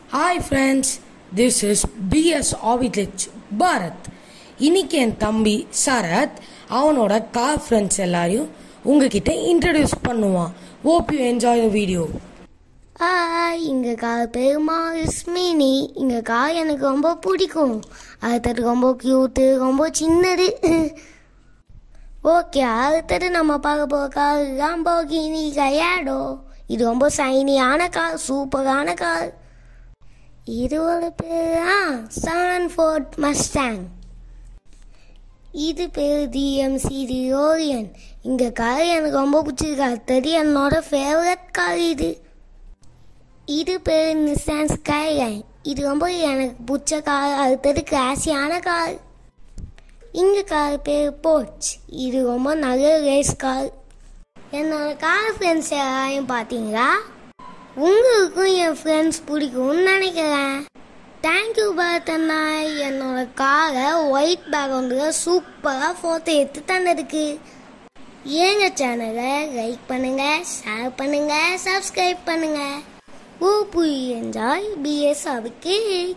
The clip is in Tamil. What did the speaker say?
hi friends this is PS ஆவிட்லிச் பாரத் இன்னைக்கு என் தம்பி சரத் அவனோட கார் ஃப்ரெண்ட்ஸ் எல்லாரையும் உங்ககிட்ட இன்ட்ரடியூஸ் பண்ணுவான் hope you enjoy the video hi இங்கே கார் பெருமா இஸ்மினி இங்கே கார் எனக்கு ரொம்ப பிடிக்கும் அடுத்தது ரொம்ப க்யூட்டு ரொம்ப சின்னது ஓகே அடுத்தது நம்ம பார்க்க போகிற கார் ராம்போகினி கயாடோ இது ரொம்ப சைனியான கார் சூப்பரான கார் இது ஒரு பேரா செவன் ஃபோர்ட் மஸ்டாங் இது பேர் டிஎம்சி டியோரியன் இந்த கார் எனக்கு ரொம்ப பிடிச்சிருக்கு அடுத்தது என்னோட ஃபேவரட் கார் இது இது பேர் நிசான் ஸ்கைலைன் இது ரொம்ப எனக்கு பிடிச்ச கார் அடுத்தது கிளாஸியான கார் இங்க கார் பேர் போர்ச் இது ரொம்ப நல்ல ரேஸ் கார் என்னோட கார் ஃப்ரெண்ட்ஸ் யாரையும் பார்த்தீங்களா உங்களுக்கும் என் ஃப்ரெண்ட்ஸ் பிடிக்கும்னு நினைக்கிறேன் தேங்க்யூ பரத்தண்ணா என்னோட காரை ஒயிட் பேக்ரவுண்டில் சூப்பராக ஃபோட்டோ எடுத்து தந்ததுக்கு எங்க சேனலை லைக் பண்ணுங்க ஷேர் பண்ணுங்க சப்ஸ்கிரைப் பண்ணுங்க ஓ புய் என்ஜாய் பிஎஸ் அவுக்கு